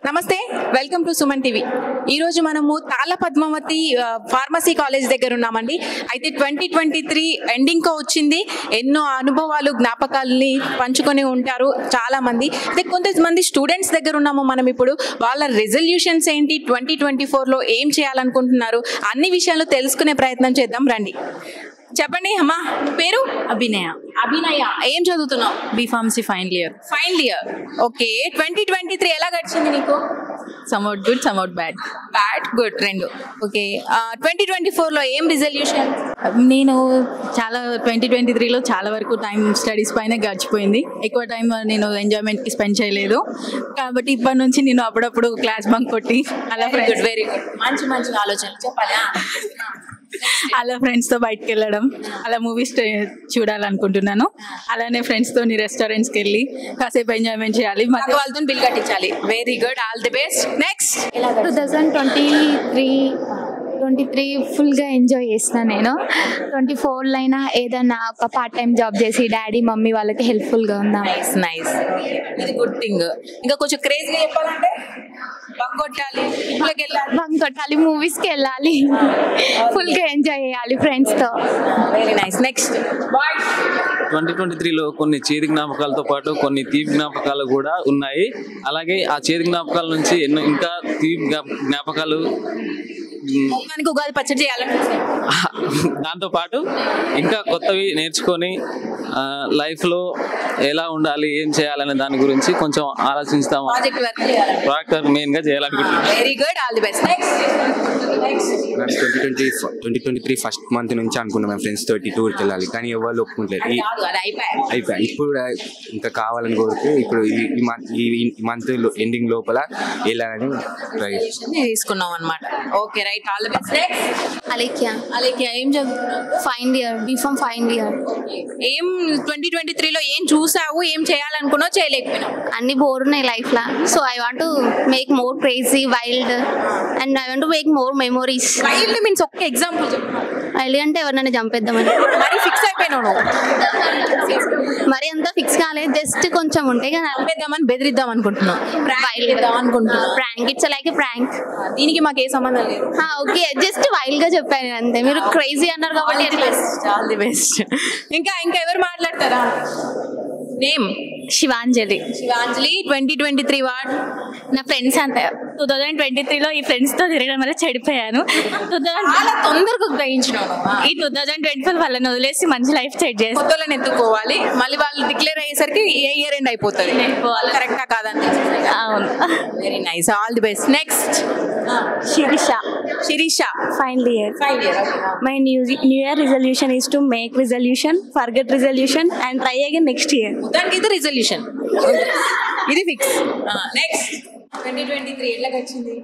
నమస్తే welcome to Suman TV ఈ రోజు మనము తాళ పద్మావతి ఆ, ఫార్మసీ కాలేజ్ దగ్గర ఉన్నామండి అయితే ట్వంటీ ట్వంటీ త్రీ ఎండింగ్ వచ్చింది ఎన్నో అనుభవాలు జ్ఞాపకాలని పంచుకొని ఉంటారు చాలా మంది అయితే కొంతమంది స్టూడెంట్స్ దగ్గర ఉన్నాము మనం ఇప్పుడు వాళ్ళ రెజల్యూషన్స్ ఏంటి ట్వంటీ ట్వంటీ ఫోర్లో ఏం చేయాలనుకుంటున్నారు అన్ని విషయాలు తెలుసుకునే ప్రయత్నం చేద్దాం రండి చెప్పండి అమ్మా పేరు అభినయ అభినయ ఏం చదువుతున్నావు B pharmacy final year final year okay twenty twenty three ఎలా గడిచింది నీకు somewhat good somewhat bad bad good రెండు ఓకే ట్వంటీ ట్వంటీ ఫోర్లో ఏం రిజల్యూషన్ నేను చాలా ట్వంటీ ట్వంటీ త్రీలో చాలా వరకు టైం స్టడీస్ పైన గడిచిపోయింది ఎక్కువ టైం నేను ఎంజాయ్మెంట్కి స్పెండ్ చేయలేదు కాబట్టి ఇప్పటి నుంచి నేను అప్పుడప్పుడు క్లాస్ బంక్ కొట్టి అలా very good friends very good మంచి మంచి ఆలోచన చెప్పాలి అలా ఫ్రెండ్స్తో బయటకు వెళ్ళడం అలా మూవీస్ చూడాలనుకుంటున్నాను అలానే ఫ్రెండ్స్తో రెస్టారెంట్స్కి వెళ్ళి కాసేపు ఎంజాయ్మెంట్ చేయాలి పక్క మధ్య వాళ్ళతో బిల్ కట్టించాలి very good all the best next two thousand twenty three twenty three ఫుల్గా ఎంజాయ్ చేసిన నేను ట్వంటీ ఫోర్లో అయినా ఏదైనా ఒక పార్ట్ టైం జాబ్ చేసి డాడీ మమ్మీ వాళ్ళకి హెల్ప్ఫుల్గా ఉందాం నైస్ నైస్ ఇది గుడ్ థింగ్ ఇంకా కొంచెం క్రేజీగా చెప్పాలంటే బంక్ కొట్టాలి ఇంట్లోకి వెళ్ళాలి బంక్ కొట్టాలి మూవీస్కి వెళ్ళాలి ఫుల్గా ఎంజాయ్ చేయాలి ఫ్రెండ్స్తో very nice next boy twenty twenty త్రీలో కొన్ని చేదు జ్ఞాపకాలతో పాటు కొన్ని తీపి జ్ఞాపకాలు కూడా ఉన్నాయి అలాగే ఆ చేదు జ్ఞాపకాల నుంచి ఎన్నో ఇంకా తీపి జ్ఞా- జ్ఞాపకాలు మ్, మొత్తానికి ఉగాది పచ్చడి చేయాలనిపిస్తుంది దాంతో పాటు ఇంకా కొత్తవి నేర్చుకొని ఆ, లైఫ్లో ఎలా ఉండాలి ఏం చేయాలనే దాని గురించి కొంచెం ఆలోచిస్తాము ప్రాజెక్ట్ వర్క్ చేయాలి ప్రాజెక్ట్ మెయిన్గా చేయాలనుకుంటున్నాను very good all the best next next మేము twenty twenty twenty twenty three first month నుంచి అనుకున్నాం మేము ఫ్రెండ్స్ తోటి టూర్కి వెళ్ళాలి కానీ ఎవరు ఒప్పుకుంటలేదు ఈ కాదు అది అయిపోయాయి అయిపోయి ఇప్పుడు కూడా ఇంకా కావాలని కోరితే ఇప్పుడు ఈ- ఈ మంత్ ఈ మంత్ ఎండింగ్ లోపల వెళ్ళాలని ట్రై తీసుకున్నాం అనమాట okay right all the best next Alekhya అలాగే ఏం చదువుతున్నావు final year B pharm final year ఏం ట్వంటీ ట్వంటీ త్రీలో ఏం చూసావు ఏం చేయాలనుకున్నావు చేయలేకపోయినావు అన్ని బోర్ ఉన్నాయి లైఫ్లో so I want to make more crazy wild and I want to make more memories wild means ఒక్క ఎగ్జాంపుల్ చెప్పు వైల్డ్ అంటే ఎవరినైనా చంపేద్దామని మరి ఫిక్స్ అయిపోయినావు నువ్వు మరి అంత ఫిక్స్ కాలేదు జస్ట్ కొంచెం ఉంటే కదా చంపేద్దామని బెదిరిద్దాం అనుకుంటున్నావు Prank చేద్దాం అనుకుంటున్నావు ప్రాంక్ ఇట్స్ లైక్ ప్రాంక్ దీనికి మాకు ఏ సంబంధం లేదు ఓకే జస్ట్ వైల్డ్ గా చెప్పాను నేను అంతే మీరు క్రేజీ అన్నారు కాబట్టి అట్లా ఆల్ ది బెస్ట్ ఇంకా ఇంకా ఎవరు మాట్లాడతారా name Shivanjali Shivanjali twenty twenty three వార్డ్ నా ఫ్రెండ్స్ అంత టూ థౌజండ్ ట్వంటీ త్రీలో ఈ ఫ్రెండ్స్తో తిరగడం వల్ల చెడిపోయాను టూ థౌజండ్ చాలా తొందరగా గ్రహించినావు ఈ టూ థౌజండ్ ట్వంటీ ఫోర్ వాళ్ళని వదిలేసి మంచి లైఫ్ సెట్ చేస్తాను కొత్త వాళ్ళని ఎత్తుకోవాలి మళ్ళీ వాళ్ళు డిక్లేర్ అయ్యేసరికి ఏ ఇయర్ ఎండ్ అయిపోతుంది అయిపోవాలి. కరెక్టా కాదని అవును very nice all the best next Shirisha Shirisha final year five year my new new year resolution is to make resolution forget resolution and try again next year దానికి ఇది రిజల్యూషన్ ఇది fix next twenty twenty three ఎట్లా వచ్చింది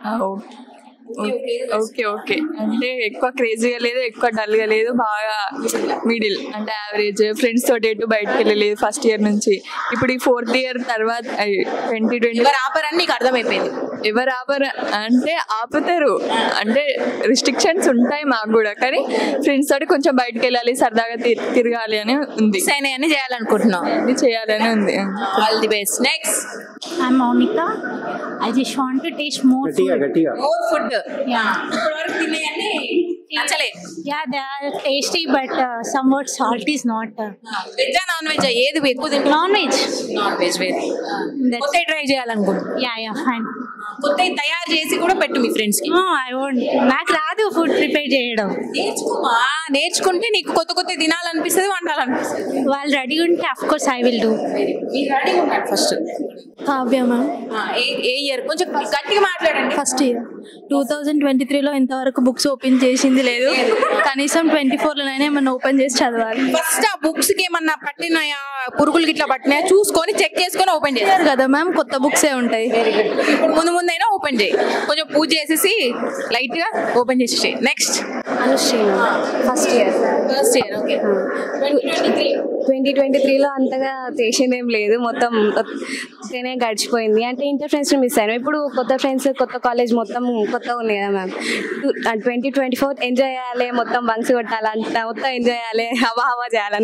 okay okay అంటే ఎక్కువ క్రేజీగా లేదు ఎక్కువ డల్గా లేదు బాగా మిడిల్ అంటే యావరేజ్ ఫ్రెండ్స్ తోటి ఎటు బయటకు వెళ్ళలేదు ఫస్ట్ ఇయర్ నుంచి ఇప్పుడు ఈ ఫోర్త్ ఇయర్ తర్వాత ట్వంటీ ట్వంటీ ఎవరు ఆపరని నీకు అర్థమైపోయింది ఎవరు ఆపరు అంటే ఆపుతారు అంటే రిస్ట్రిక్షన్స్ ఉంటాయి మాకు కూడా కానీ ఫ్రెండ్స్ తోటి కొంచెం బయటకు వెళ్ళాలి సరదాగా తి- తిరగాలి అని ఉంది మిస్ అయినాయని చేయాలనుకుంటున్నావు ఇది చేయాలని ఉంది all the best next i'm monica i just want to taste more food more food yeah ఇప్పటి వరకు తిన్నాయని నచ్చలే yeah they are tasty but uh, somewhat salt is not uh, veg non veg ఏది ఎక్కువ తింటున్నావు non-veg నాన్ వెజ్ వెరీ కొత్త try చేయాలనుకుంటున్నాను yeah yeah fine కొత్త తయారు చేసి కూడా పెట్టు మీ ఫ్రెండ్స్ కి no i won't నాకు రాదు ఫుడ్ ప్రిపేర్ చేయడం నేర్చుకోమా నేర్చుకుంటే నీకు కొత్త కొత్త తినాలనిపిస్తుంది వండాలనిపిస్తుంది వాళ్ళు రెడీ ఉంటే of course I will do మీరు రెడీగా ఉండండి ఫస్ట్ కావ్య మ్యామ్ ఏ ఏ ఇయర్ కొంచెం గట్టిగా మాట్లాడండి first year two thousand twenty త్రీలో ఇంతవరకు బుక్స్ ఓపెన్ చేసింది లేదు కనీసం ట్వంటీ ఫోర్లోనైనా ఏమన్నా ఓపెన్ చేసి చదవాలి ఫస్ట్ ఆ బుక్స్ కి ఏమన్నా పట్టినాయా పురుగులు గిట్లా పట్టినాయా చూసుకొని చెక్ చేసుకొని ఓపెన్ చేయాలి ఇయర్ కదా మ్యామ్ కొత్త బుక్సే ఉంటాయి ఇప్పుడు ముందు ముందైనా ఓపెన్ చేయి కొంచెం పూజ చేసేసి లైట్ గా ఓపెన్ చేసేసి next first year first year okay twenty twenty త్రీలో అంతగా చేసిందేం లేదు మొత్తం తేనే గడిచిపోయింది అంటే ఇంటర్ ఫ్రెండ్స్ని మిస్ అయ్యాను ఇప్పుడు కొత్త ఫ్రెండ్స్ కొత్త కాలేజ్ మొత్తం కొత్తగా ఉంది కదా ma'am twenty twenty four enjoy చేయాలి మొత్తం బంక్స్ కొట్టాలి అంత మొత్తం ఎంజాయ్ చేయాలి హవా హవా చేయాలని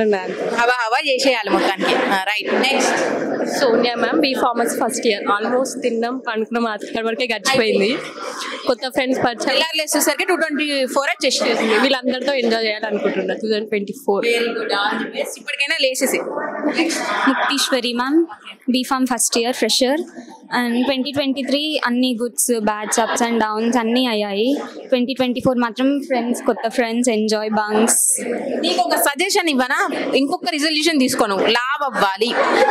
ఉండే హవా హవా చేసేయాలి మొత్తానికి right next Sonia ma'am B pharmacy first year almost తిన్నాం పండుకున్నాం అక్కడ వరకే గడిచిపోయింది కొత్త ఫ్రెండ్స్ పరిచయం తెల్లారులు వేసేసరికి టూ ట్వంటీ ఫోర్ వచ్చేసింది వీళ్ళందరితో ఎంజాయ్ చేయాలనుకుంటున్నా two thousand twenty four very good all the best ఇప్పటికైనా లేచేసి Mukteshwari ma'am b pharm first year fresher and twenty twenty three అన్ని goods bads ups and downs అన్నీ అయ్యాయి ట్వంటీ ట్వంటీ ఫోర్ మాత్రం ఫ్రెండ్స్ కొత్త ఫ్రెండ్స్ ఎంజాయ్ బంక్స్ నీకు ఒక సజెషన్ ఇవ్వనా ఇంకొక రిజల్యూషన్ తీసుకోను లావ్ అవ్వాలి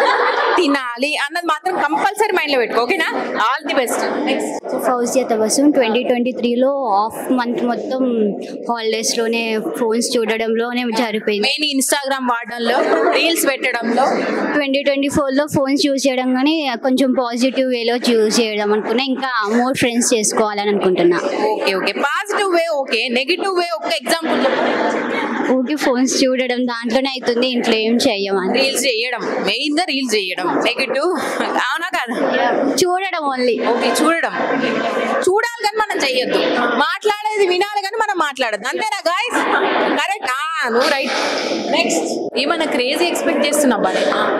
తినాలి అన్నది మాత్రం కంపల్సరీ మైండ్ లో పెట్టుకో ఓకేనా all the best next Fouzia Tabassum twenty twenty త్రీలో ఆఫ్ మంత్ మొత్తం హాలిడేస్లోనే ఫోన్స్ చూడడంలోనే జరిపోయింది మెయిన్ ఇన్స్టాగ్రామ్ వాడడంలో రీల్స్ పెట్టడంలో ట్వంటీ ట్వంటీ ఫోర్లో ఫోన్స్ యూజ్ చేయడం కానీ కొంచెం పాజిటివ్ వేలో యూజ్ చేయడం అనుకున్నా ఇంకా మోర్ ఫ్రెండ్స్ చేసుకోవాలని అనుకుంటున్నా okay okay positive way okay negative way ఒక ఎగ్జాంపుల్ ఊరికి ఫోన్స్ చూడడం దాంట్లోనే అవుతుంది ఇంట్లో ఏం చెయ్యమని రీల్స్ చేయడం మెయిన్ గా రీల్స్ చేయడం నెగిటివ్ అవునా కదా చూడడం ఓన్లీ ఓకే చూడడం చూడాలి కానీ మనం చెయ్యొద్దు మాట్లాడేది వినాలి కానీ మనం మాట్లాడద్దు అంతేనా గాయస్ కరెక్ట్ నువ్వు రైట్ నెక్స్ట్ ఏమన్నా క్రేజీ ఎక్స్పెక్ట్ చేస్తున్నా బాగా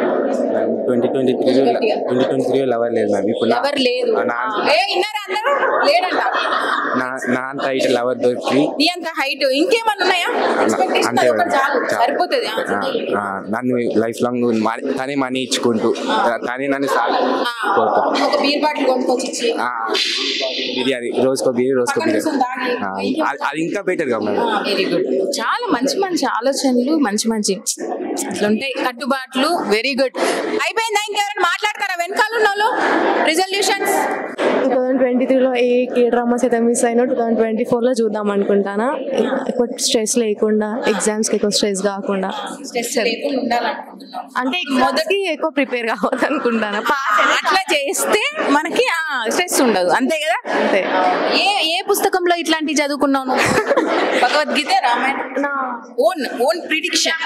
twenty twenty three twenty twenty three lover లేదు మ్యామ్ ఇప్పుడు నా- ఎవరు లేదు నా ఏ ఇన్నారా అందరూ లేడంట నా నా అంత హైట్ లవర్ దొరికి నీ అంత హైట్ ఇంకేమన్నా ఉన్నాయా ఎక్స్పెక్టేషన్ అంతే ఒకటి చాలు చాలు. సరిపోతుంది ఆ, ఆ, నన్ను లైఫ్ లాంగ్ మనీ- తనే మనీ ఇచ్చుకుంటూ తనే నన్ను సాగు కోరుతా ఒక బీర్ బాటిల్ కొనుక్కొచ్చి ఇచ్చి ఆ, బిర్యానీ రోజుకో బిర్యానీ రోజుకో పక్కన బిర్యానీ కూర్చొని తాగి, ఆ, అది- అది ఇంకా బెటర్ గా మ్యామ్ వెరీ గుడ్ చాలా మంచి మంచి ఆలోచనలు మంచి మంచి అట్లుంటాయి కట్టుబాట్లు వెరీ గుడ్ అయిపోయిందా ఇంకెవరైనా మాట్లాడతారా వెనకాల ఉన్న వాళ్ళు రిజల్యూషన్స్ టూ థౌజండ్ ట్వంటీ త్రీలో ఏ ఏ డ్రామాస్ అయితే మిస్ అయినా టూ థౌజండ్ ట్వంటీ ఫోర్లో చూద్దాం అనుకుంటానా ఎక్కువ స్ట్రెస్ లేకుండా ఎగ్జామ్స్కి ఎక్కువ స్ట్రెస్ కాకుండా స్ట్రెస్ లేకుండా ఉండాలనుకుంటున్నాం అంటే మొదటి ఎక్కువ ప్రిపేర్ కావాలనుకుంటానా పాస్ అట్లా చేస్తే మనకి స్ట్రెస్ ఉండదు అంతే కదా అంతే ఏ ఏ పుస్తకంలో ఇట్లాంటివి చదువుకున్నావు నువ్వు? Bhagavad Gita Ramayana own own prediction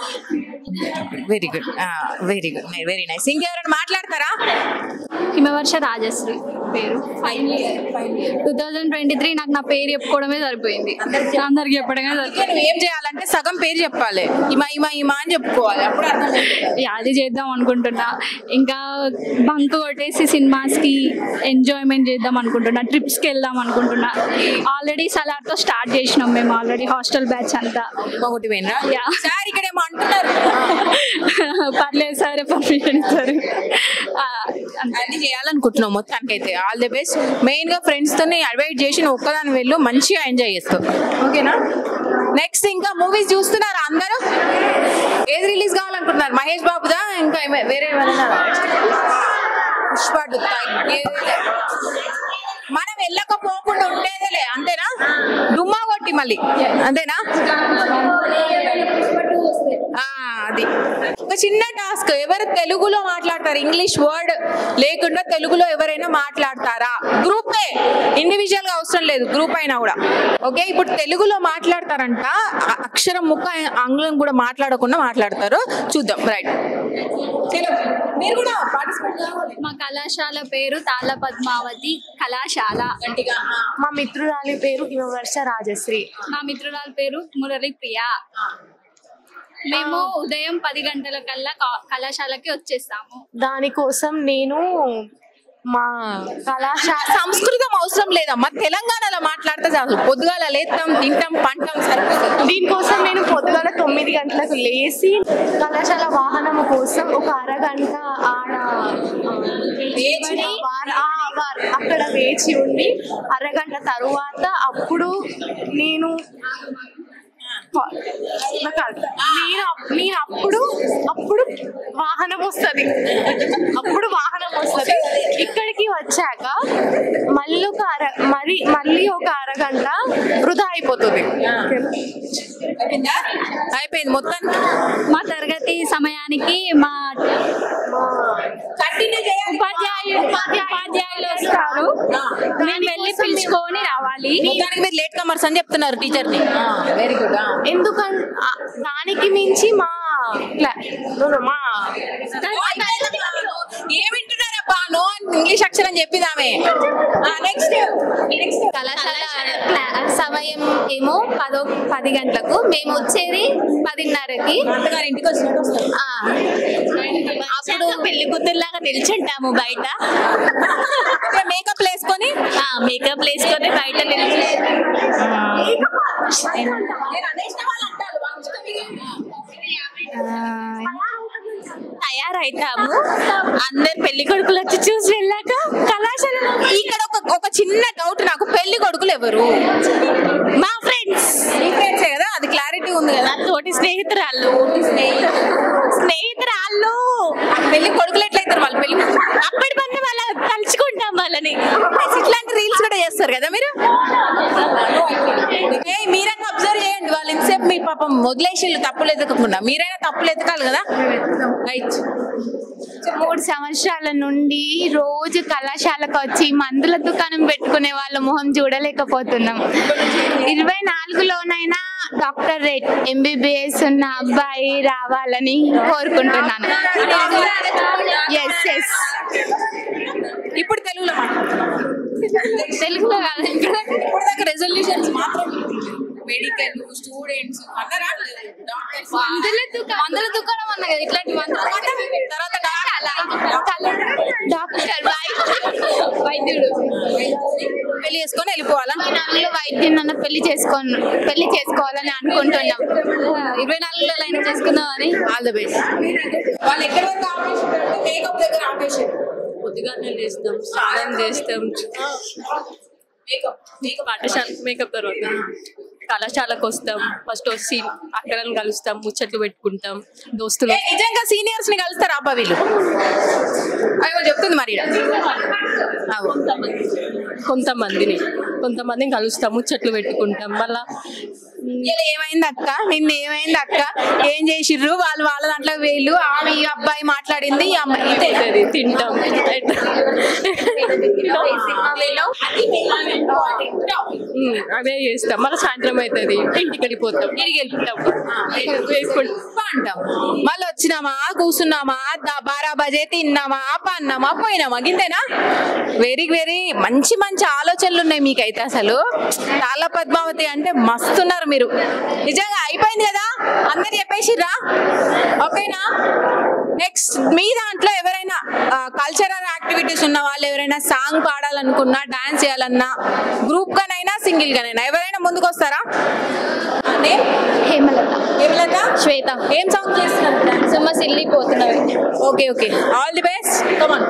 very good very good very nice ఇంకెవరైనా మాట్లాడతారా హిమవర్ష రాజశ్రీ పేరు final year two thousand twenty three నాకు నా పేరు చెప్పుకోవడమే సరిపోయింది అందరికి చెప్పడమే అందుకే సరిపోయింది నువ్వు ఏం చేయాలంటే సగం పేరు చెప్పాలి ఇమా ఇమా ఇమా అని చెప్పుకోవాలి అప్పుడు అర్థం యా, అది చేద్దాం అనుకుంటున్నా ఇంకా బంక్ కొట్టేసి సినిమాస్కి ఎంజాయ్మెంట్ చేద్దాం అనుకుంటున్నా ట్రిప్స్కి వెళ్దాం అనుకుంటున్నా ఆల్రెడీ సలార్తో స్టార్ట్ చేసినాం మేము ఆల్రెడీ హాస్టల్ బ్యాచ్ అంతా ఒకటి పోయినరా యా. సార్ ఇక్కడ ఏమో అంటున్నారు పర్లేదు సరే పర్మిషన్ ఇస్తారు ఆ, అంతే. అన్ని చేయాలనుకుంటున్నావు మొత్తానికి అయితే ఆల్ ది బెస్ట్ మెయిన్ గా ఫ్రెండ్స్ తోని అడ్వైట్ చేసి నువ్వు ఒక్కదాని వెళ్ళు మంచిగా ఎంజాయ్ చేస్తావు ఓకేనా నెక్స్ట్ ఇంకా మూవీస్ చూస్తున్నారా అందరూ ఏది రిలీజ్ కావాలనుకుంటున్నారు మహేష్ బాబుదా ఇంకా ఏమే- వేరే ఏమైనా పుష్ప టు తగ్గేదేలే. మనం వెళ్ళకపోకుండా ఉండేదేలే అంతేనా డుమ్మా కొట్టి మళ్ళీ అంతేనా ఆ, అది ఒక చిన్న టాస్క్ ఎవరు తెలుగులో మాట్లాడతారు ఇంగ్లీష్ వర్డ్ లేకుండా తెలుగులో ఎవరైనా మాట్లాడతారా గ్రూప్ ఇండివిజువల్ గా అవసరం లేదు గ్రూప్ అయినా కూడా ఓకే ఇప్పుడు తెలుగులో మాట్లాడతారంట అ- అక్షరం ముక్క ఆంగ్లం కూడా మాట్లాడకుండా మాట్లాడతారు చూద్దాం రైట్ మీరు కూడా పార్టిసిపేట్ కావాలి మా కళాశాల పేరు తాళ పద్మావతి కళాశాల మా మిత్రురాలి పేరు హిమవర్ష రాజశ్రీ మా మిత్రురాల పేరు మురళి ప్రియ మేము ఉదయం పది గంటల కల్లా కా- కళాశాలకి వచ్చేస్తాము దానికోసం నేను మా కళాశాల సంస్కృతం అవసరం లేదమ్మా తెలంగాణలో మాట్లాడితే చాలు పొద్దుగాల లేస్తాం తింటాం పంటాం సరిపోతుంది దీనికోసం నేను పొద్దుగాల తొమ్మిది గంటలకు లేచి కళాశాల వాహనం కోసం ఒక అరగంట ఆడ ఆ, వేచి వార- ఆ, వార- అక్కడ వేచి ఉండి అరగంట తరువాత అప్పుడు నేను నాకు అర్థం. నేను అప్- నేను అప్పుడు అప్పుడు వాహనం వస్తుంది అప్పుడు వాహనం వస్తుంది ఇక్కడికి వచ్చాక మళ్ళీ ఒక అర మరి మళ్ళీ ఒక అరగంట వృధా అయిపోతుంది అయిపోయింది మొత్తానికి మా తరగతి సమయానికి మా ఉపాధ్యాయులు ఉపాధ్యాయులు వస్తారు మేము వెళ్ళి పిలుచుకొని రావాలి మొత్తానికి మీరు లేట్ కమర్స్ అని చెప్తున్నారు టీచర్ ని వెరీ గుడ్ ఎందుకంటే దానికి మించి మా క్లా- no, no, మా ఏమింటున్నారబ్బా నో అని ఇంగ్లీష్ అక్షరం చెప్పిందామే నెక్స్ట్ కళాశాల సమయం ఏమో పదో పది గంటలకు మేము వచ్చేది పదిన్నరకి ఆ, అప్పుడు పెళ్లి కూతురులాగా నిల్చుంటాము బయట మేకప్ వేసుకొని మేకప్ వేసుకొని బయట నిల్చుని తయారైతాము అందరు పెళ్లి కొడుకులు వచ్చి చూసి వెళ్ళాక కళాశాల ఇక్కడ ఒక ఒక చిన్న డౌట్ నాకు పెళ్లి కొడుకులు ఎవరు మా ఫ్రెండ్స్ మీ ఫ్రెండ్సే కదా అది క్లారిటీ ఉంది కదా తోటి స్నేహితురాళ్ళు స్నేహితురాళ్ళు పెళ్లి కొడుకులు ఎట్లయితారు వాళ్ళు పెళ్లి అప్పటి పని వాళ్ళ తలుచుకుంటాం వాళ్ళని ఇట్లాంటి రీల్స్ కూడా చేస్తారు కదా మీరు ఏ మీరైనా అబ్జర్వ్ చేయండి వాళ్ళు ఎంతసేపు మీ పాపం వదిలేసి తప్పులు ఎదకకుండా మీరైనా తప్పులు ఎదకాలి కదా రైట్ మూడు సంవత్సరాల నుండి రోజు కళాశాలకు వచ్చి మందుల దుకాణం పెట్టుకునే వాళ్ళ మొహం చూడలేకపోతున్నాం ఇరవై నాలుగులోనైనా డాక్టర్ రేట్ ఎంబీబీఎస్ ఉన్న అబ్బాయి రావాలని కోరుకుంటున్నాను ఎస్ ఎస్ ఇప్పుడు తెలుగులో తెలుగులో కాదు ఇప్పుడు దాకా రెజల్యూషన్స్ మాత్రం మెడికల్ స్టూడెంట్స్ మందుల దుకాణం మందుల దుకాణం అన్న కదా ఇట్లాంటి మందుల తర్వాత డాక్టర్ వైద్యుడు పెళ్లి చేసుకొని వెళ్ళిపోవాలా నాలుగులో వైద్యుని నన్ను పెళ్లి చేసుకోను పెళ్లి చేసుకోవాలని అనుకుంటున్నాం ఇరవై నాలుగులో లైన్ చేసుకుందామని ఆల్ ద బెస్ట్ వాళ్ళు ఎక్కడ వరకు ఆపేసారు మేకప్ దగ్గర ఆపేసారు పొద్దుగానే లేస్తాం స్నానం చేస్తాం మేకప్ మేకప్ పాఠశాల మేకప్ తర్వాత కళాశాలకు వస్తాం ఫస్ట్ వచ్చి అక్కడ కలుస్తాం ముచ్చట్లు పెట్టుకుంటాం దోస్తులు ఏ, నిజంగా సీనియర్స్ ని కలుస్తారు ఆపా వీళ్ళు అవి వాళ్ళు చెప్తుంది మరి ఈడ. అవు. కొంతమందిని కొంతమందిని కలుస్తాం ముచ్చట్లు పెట్టుకుంటాం మళ్ళా ఇలా ఏమైంది అక్క నిన్న ఏమైంది అక్క ఏం చేసిర్రు వాళ్ళు వాళ్ళ దాంట్లో వీళ్ళు ఆమె ఈ అబ్బాయి మాట్లాడింది ఈ అమ్మాయి ఇదే. అది తింటాం ఉమ్, అదే చేస్తాం మళ్ళీ సాయంత్రం అవుతుంది ఇంటికి వెళ్ళిపోతాం ఇంటికి వెళ్ళిపోతాం వేసుకుంటాం అంటాం మళ్ళీ వచ్చినామా కూర్చున్నామా దా- బారా బజే తిన్నామా పన్నామా పోయినామా గింతేనా వెరీ వెరీ మంచి మంచి ఆలోచనలు ఉన్నాయి మీకైతే అసలు చాలా పద్మావతి అంటే మస్తున్నారు మీరు నిజంగా అయిపోయింది కదా అందరు చెప్పేసిర్రా ఓకేనా నెక్స్ట్ మీ దాంట్లో ఎవరైనా కల్చరల్ యాక్టివిటీస్ ఉన్న వాళ్ళు ఎవరైనా సాంగ్ పాడాలనుకున్నా డాన్స్ చేయాలన్నా గ్రూప్ గానైనా సింగిల్ గానైనా ఎవరైనా ముందుకు వస్తారా నేమ్ హేమలత హేమలత శ్వేత ఏం సాంగ్ చేస్తున్నారు సుమ్మ సిల్లిపోతున్నవి okay okay all the best come on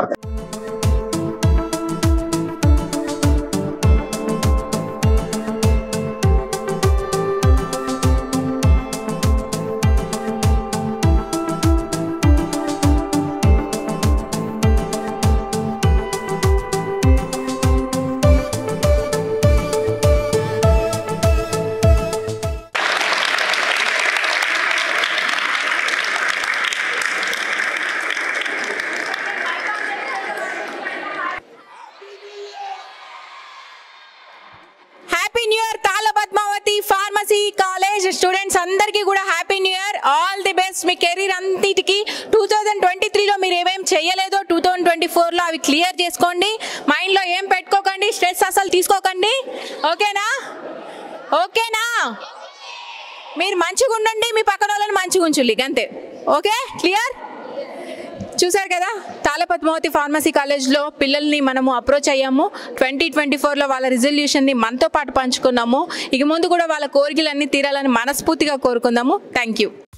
happy new year తాళ పద్మావతి ఫార్మసీ కాలేజ్ స్టూడెంట్స్ అందరికీ కూడా happy new year all the best మీ కెరీర్ అంతటికి టూ థౌజండ్ ట్వంటీ త్రీలో మీరు ఏమేం చేయలేదో టూ థౌజండ్ ట్వంటీ ఫోర్లో అవి క్లియర్ చేసుకోండి మైండ్లో ఏం పెట్టుకోకండి స్ట్రెస్ అసలు తీసుకోకండి ఓకేనా ఓకేనా మీరు మంచిగా ఉండండి మీ పక్కన వాళ్ళని మంచిగా ఉంచుల్లి అంతే ఓకే క్లియర్ చూసారు కదా తాళపద్మావతి ఫార్మసీ కాలేజ్లో పిల్లల్ని మనము అప్రోచ్ అయ్యాము ట్వంటీ ట్వంటీ ఫోర్లో వాళ్ళ రిజల్యూషన్ని మనతో పాటు పంచుకున్నాము ఇక ముందు కూడా వాళ్ళ కోరికలన్నీ తీరాలని మనస్ఫూర్తిగా కోరుకుందాము థ్యాంక్ యూ